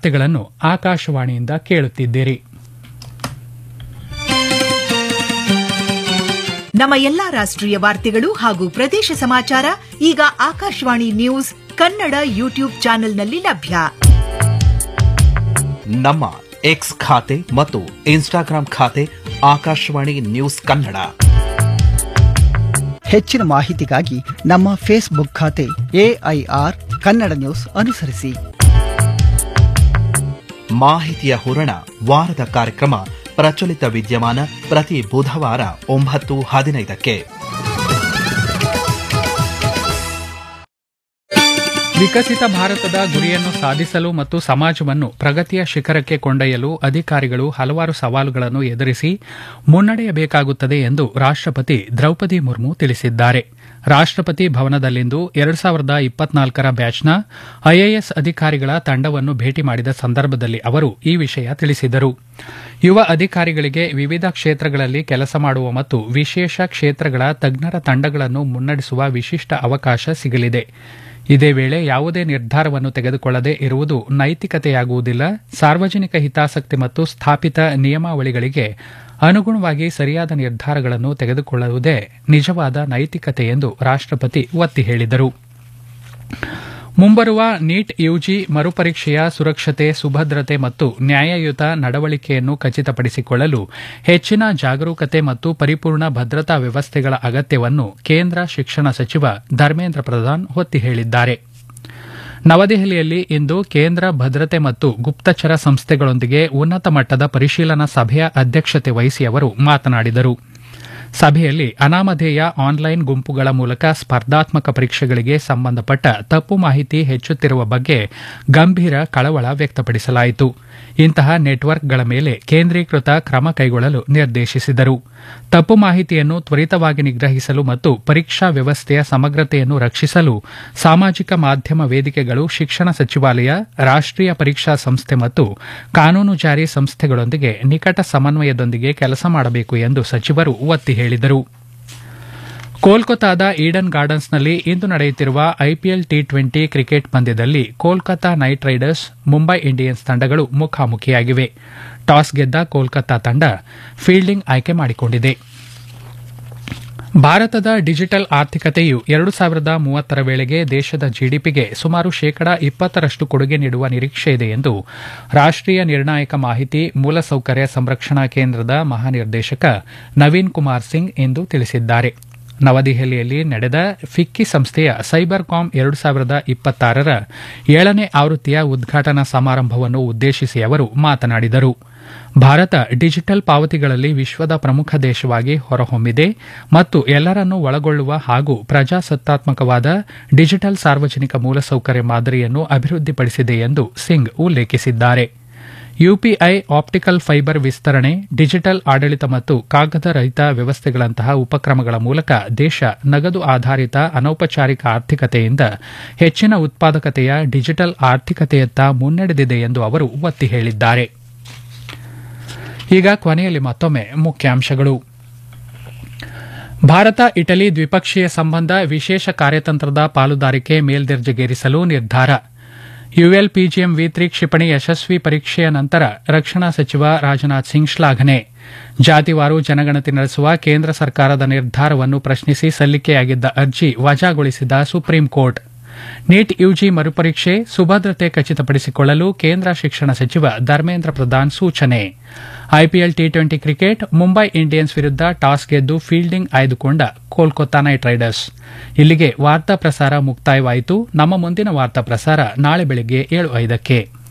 ವಾರ್ತೆಗಳನ್ನು ಆಕಾಶವಾಣಿಯಿಂದ ಕೇಳುತ್ತಿದ್ದೀರಿ ನಮ್ಮ ಎಲ್ಲಾ ರಾಷ್ಟ್ರೀಯ ವಾರ್ತೆಗಳು ಹಾಗೂ ಪ್ರದೇಶ ಸಮಾಚಾರ ಈಗ ಆಕಾಶವಾಣಿ ನ್ಯೂಸ್ ಕನ್ನಡ ಯೂಟ್ಯೂಬ್ ಚಾನೆಲ್ನಲ್ಲಿ ಲಭ್ಯ ನಮ್ಮ ಎಕ್ಸ್ ಖಾತೆ ಮತ್ತು ಇನ್ಸ್ಟಾಗ್ರಾಂ ಖಾತೆ ಆಕಾಶವಾಣಿ ನ್ಯೂಸ್ ಕನ್ನಡ ಹೆಚ್ಚಿನ ಮಾಹಿತಿಗಾಗಿ ನಮ್ಮ ಫೇಸ್ಬುಕ್ ಖಾತೆ ಎಐಆರ್ ಕನ್ನಡ ನ್ಯೂಸ್ ಅನುಸರಿಸಿ ಮಾಹಿತಿಯ ಹೂರಣ ವಾರದ ಕಾರ್ಯಕ್ರಮ ಪ್ರಚಲಿತ ವಿದ್ಯಮಾನ ಪ್ರತಿ ಬುಧವಾರ ಒಂಬತ್ತು ಹದಿನೈದಕ್ಕೆ ವಿಕಸಿತ ಭಾರತದ ಗುರಿಯನ್ನು ಸಾಧಿಸಲು ಮತ್ತು ಸಮಾಜವನ್ನು ಪ್ರಗತಿಯ ಶಿಖರಕ್ಕೆ ಕೊಂಡೊಯ್ಯಲು ಅಧಿಕಾರಿಗಳು ಹಲವಾರು ಸವಾಲುಗಳನ್ನು ಎದುರಿಸಿ ಮುನ್ನಡೆಯಬೇಕಾಗುತ್ತದೆ ಎಂದು ರಾಷ್ಟಪತಿ ದ್ರೌಪದಿ ಮುರ್ಮು ತಿಳಿಸಿದ್ದಾರೆ ರಾಷ್ಟಪತಿ ಭವನದಲ್ಲಿಂದು ಎರಡು ಸಾವಿರದ ಇಪ್ಪತ್ನಾಲ್ಕರ ಬ್ಯಾಚ್ನ ಐಎಎಸ್ ಅಧಿಕಾರಿಗಳ ತಂಡವನ್ನು ಭೇಟಿ ಮಾಡಿದ ಸಂದರ್ಭದಲ್ಲಿ ಅವರು ಈ ವಿಷಯ ತಿಳಿಸಿದರು ಯುವ ಅಧಿಕಾರಿಗಳಿಗೆ ವಿವಿಧ ಕ್ಷೇತ್ರಗಳಲ್ಲಿ ಕೆಲಸ ಮಾಡುವ ಮತ್ತು ವಿಶೇಷ ಕ್ಷೇತ್ರಗಳ ತಜ್ಞರ ತಂಡಗಳನ್ನು ಮುನ್ನಡೆಸುವ ವಿಶಿಷ್ಟ ಅವಕಾಶ ಸಿಗಲಿದೆ ಇದೇ ವೇಳೆ ಯಾವುದೇ ನಿರ್ಧಾರವನ್ನು ತೆಗೆದುಕೊಳ್ಳದೆ ಇರುವುದು ನೈತಿಕತೆಯಾಗುವುದಿಲ್ಲ ಸಾರ್ವಜನಿಕ ಹಿತಾಸಕ್ತಿ ಮತ್ತು ಸ್ಥಾಪಿತ ನಿಯಮಾವಳಿಗಳಿಗೆ ಅನುಗುಣವಾಗಿ ಸರಿಯಾದ ನಿರ್ಧಾರಗಳನ್ನು ತೆಗೆದುಕೊಳ್ಳುವುದೇ ನಿಜವಾದ ನೈತಿಕತೆ ಎಂದು ರಾಷ್ಟಪತಿ ಒತ್ತಿ ಹೇಳಿದರು ಮುಂಬರುವ ನೀಟ್ ಯುಜಿ ಮರುಪರೀಕ್ಷೆಯ ಸುರಕ್ಷತೆ ಸುಭದ್ರತೆ ಮತ್ತು ನ್ಯಾಯಯುತ ನಡವಳಿಕೆಯನ್ನು ಖಚಿತಪಡಿಸಿಕೊಳ್ಳಲು ಹೆಚ್ಚಿನ ಜಾಗರೂಕತೆ ಮತ್ತು ಪರಿಪೂರ್ಣ ಭದ್ರತಾ ವ್ಯವಸ್ಥೆಗಳ ಅಗತ್ಯವನ್ನು ಕೇಂದ್ರ ಶಿಕ್ಷಣ ಸಚಿವ ಧರ್ಮೇಂದ್ರ ಪ್ರಧಾನ್ ಒತ್ತಿ ಹೇಳಿದ್ದಾರೆ ನವದೆಹಲಿಯಲ್ಲಿ ಇಂದು ಕೇಂದ್ರ ಭದ್ರತೆ ಮತ್ತು ಗುಪ್ತಚರ ಸಂಸ್ಥೆಗಳೊಂದಿಗೆ ಉನ್ನತ ಮಟ್ಟದ ಪರಿಶೀಲನಾ ಸಭೆಯ ಅಧ್ಯಕ್ಷತೆ ವಹಿಸಿ ಅವರು ಮಾತನಾಡಿದರು ಸಭೆಯಲ್ಲಿ ಅನಾಮಧೇಯ ಆನ್ಲೈನ್ ಗುಂಪುಗಳ ಮೂಲಕ ಸ್ಪರ್ಧಾತ್ಮಕ ಪರೀಕ್ಷೆಗಳಿಗೆ ಸಂಬಂಧಪಟ್ಟ ತಪ್ಪು ಮಾಹಿತಿ ಹೆಚ್ಚುತ್ತಿರುವ ಬಗ್ಗೆ ಗಂಭೀರ ಕಳವಳ ವ್ಯಕ್ತಪಡಿಸಲಾಯಿತು ಇಂತಹ ನೆಟ್ವರ್ಕ್ಗಳ ಮೇಲೆ ಕೇಂದ್ರೀಕೃತ ಕ್ರಮ ಕೈಗೊಳ್ಳಲು ನಿರ್ದೇಶಿಸಿದರು ತಪ್ಪು ಮಾಹಿತಿಯನ್ನು ತ್ವರಿತವಾಗಿ ನಿಗ್ರಹಿಸಲು ಮತ್ತು ಪರೀಕ್ಷಾ ವ್ಯವಸ್ಥೆಯ ಸಮಗ್ರತೆಯನ್ನು ರಕ್ಷಿಸಲು ಸಾಮಾಜಿಕ ಮಾಧ್ಯಮ ವೇದಿಕೆಗಳು ಶಿಕ್ಷಣ ಸಚಿವಾಲಯ ರಾಷ್ಟೀಯ ಪರೀಕ್ಷಾ ಸಂಸ್ಥೆ ಮತ್ತು ಕಾನೂನು ಜಾರಿ ಸಂಸ್ಥೆಗಳೊಂದಿಗೆ ನಿಕಟ ಸಮನ್ವಯದೊಂದಿಗೆ ಕೆಲಸ ಮಾಡಬೇಕು ಎಂದು ಸಚಿವರು ಒತ್ತಿ ಹೇಳಿದರು ಕೋಲ್ಕತಾದ ಈಡನ್ ಗಾರ್ಡನ್ಸ್ನಲ್ಲಿ ಇಂದು ನಡೆಯುತ್ತಿರುವ ಐಪಿಎಲ್ ಟಿ ಟ್ವೆಂಟಿ ಕ್ರಿಕೆಟ್ ಪಂದ್ಯದಲ್ಲಿ Kolkata Knight Riders Mumbai Indians ತಂಡಗಳು ಮುಖಾಮುಖಿಯಾಗಿವೆ ಟಾಸ್ ಗೆದ್ದ ಕೋಲ್ಕತಾ ತಂಡ ಫೀಲ್ಡಿಂಗ್ ಆಯ್ಕೆ ಮಾಡಿಕೊಂಡಿದೆ ಭಾರತದ ಡಿಜಿಟಲ್ ಆರ್ಥಿಕತೆಯು ಎರಡು ಸಾವಿರದ ಮೂವತ್ತರ ವೇಳೆಗೆ ದೇಶದ ಜಿಡಿಪಿಗೆ ಸುಮಾರು ಶೇಕಡ ಇಪ್ಪತ್ತರಷ್ಟು ಕೊಡುಗೆ ನೀಡುವ ನಿರೀಕ್ಷೆ ಇದೆ ಎಂದು ರಾಷ್ಟೀಯ ನಿರ್ಣಾಯಕ ಮಾಹಿತಿ ಮೂಲಸೌಕರ್ಯ ಸಂರಕ್ಷಣಾ ಕೇಂದ್ರದ ಮಹಾನಿರ್ದೇಶಕ ನವೀನ್ ಕುಮಾರ್ ಸಿಂಗ್ ಇಂದು ತಿಳಿಸಿದ್ದಾರೆ ನವದೆಹಲಿಯಲ್ಲಿ ನಡೆದ ಫಿಕ್ಕಿ ಸಂಸ್ಥೆಯ ಸೈಬರ್ ಕಾಮ್ ಎರಡು ಸಾವಿರದ ಇಪ್ಪತ್ತಾರರ ಏಳನೇ ಆವೃತ್ತಿಯ ಉದ್ಘಾಟನಾ ಸಮಾರಂಭವನ್ನು ಉದ್ದೇಶಿಸಿ ಅವರು ಮಾತನಾಡಿದರು ಭಾರತ ಡಿಜಿಟಲ್ ಪಾವತಿಗಳಲ್ಲಿ ವಿಶ್ವದ ಪ್ರಮುಖ ದೇಶವಾಗಿ ಹೊರಹೊಮ್ಮಿದೆ ಮತ್ತು ಎಲ್ಲರನ್ನೂ ಒಳಗೊಳ್ಳುವ ಹಾಗೂ ಪ್ರಜಾಸತ್ತಾತ್ಮಕವಾದ ಡಿಜಿಟಲ್ ಸಾರ್ವಜನಿಕ ಮೂಲಸೌಕರ್ಯ ಮಾದರಿಯನ್ನು ಅಭಿವೃದ್ಧಿಪಡಿಸಿದೆ ಎಂದು ಸಿಂಗ್ ಉಲ್ಲೇಖಿಸಿದ್ದಾರೆ ಯುಪಿಐ ಆಪ್ಟಿಕಲ್ ಫೈಬರ್ ವಿಸ್ತರಣೆ ಡಿಜಿಟಲ್ ಆಡಳಿತ ಮತ್ತು ಕಾಗದ ರಹಿತ ವ್ಯವಸ್ಥೆಗಳಂತಹ ಉಪಕ್ರಮಗಳ ಮೂಲಕ ದೇಶ ನಗದು ಆಧಾರಿತ ಅನೌಪಚಾರಿಕ ಆರ್ಥಿಕತೆಯಿಂದ ಹೆಚ್ಚಿನ ಉತ್ಪಾದಕತೆಯ ಡಿಜಿಟಲ್ ಆರ್ಥಿಕತೆಯತ್ತ ಮುನ್ನಡೆದಿದೆ ಎಂದು ಅವರು ಒತ್ತಿ ಹೇಳಿದ್ದಾರೆ ಈಗ ಕೊನೆಯಲ್ಲಿ ಮತ್ತೊಮ್ಮೆ ಮುಖ್ಯಾಂಶಗಳು ಭಾರತ ಇಟಲಿ ದ್ವಿಪಕ್ಷೀಯ ಸಂಬಂಧ ವಿಶೇಷ ಕಾರ್ಯತಂತ್ರದ ಪಾಲುದಾರಿಕೆ ಮೇಲ್ದರ್ಜೆಗೇರಿಸಲು ನಿರ್ಧಾರ ಯುಎಲ್ಪಿಜಿಎಂ ವಿ ತ್ರಿ ಕ್ಷಿಪಣಿ ಯಶಸ್ವಿ ಪರೀಕ್ಷೆಯ ನಂತರ ರಕ್ಷಣಾ ಸಚಿವ ರಾಜನಾಥ್ ಸಿಂಗ್ ಶ್ಲಾಘನೆ ಜಾತಿವಾರು ಜನಗಣತಿ ನಡೆಸುವ ಕೇಂದ್ರ ಸರ್ಕಾರದ ನಿರ್ಧಾರವನ್ನು ಪ್ರಶ್ನಿಸಿ ಸಲ್ಲಿಕೆಯಾಗಿದ್ದ ಅರ್ಜಿ ವಜಾಗೊಳಿಸಿದ ಸುಪ್ರೀಂ ಕೋರ್ಟ್ ನೀಟ್ ಯುಜಿ ಮರುಪರೀಕ್ಷೆ ಸುಭದ್ರತೆ ಖಚಿತಪಡಿಸಿಕೊಳ್ಳಲು ಕೇಂದ್ರ ಶಿಕ್ಷಣ ಸಚಿವ ಧರ್ಮೇಂದ್ರ ಪ್ರಧಾನ್ ಸೂಚನೆ IPL T twenty cricket Mumbai Indians ವಿರುದ್ಧ ಟಾಸ್ ಗೆದ್ದು ಫೀಲ್ಡಿಂಗ್ ಆಯ್ದುಕೊಂಡ ಕೋಲ್ಕತಾ ನೈಟ್ ರೈಡರ್ಸ್ ಇಲ್ಲಿಗೆ ವಾರ್ತಾ ಪ್ರಸಾರ ಮುಕ್ತಾಯವಾಯಿತು ನಮ್ಮ ಮುಂದಿನ ವಾರ್ತಾ ಪ್ರಸಾರ ನಾಳೆ ಬೆಳಗ್ಗೆ ಏಳು ಐದಕ್ಕೆ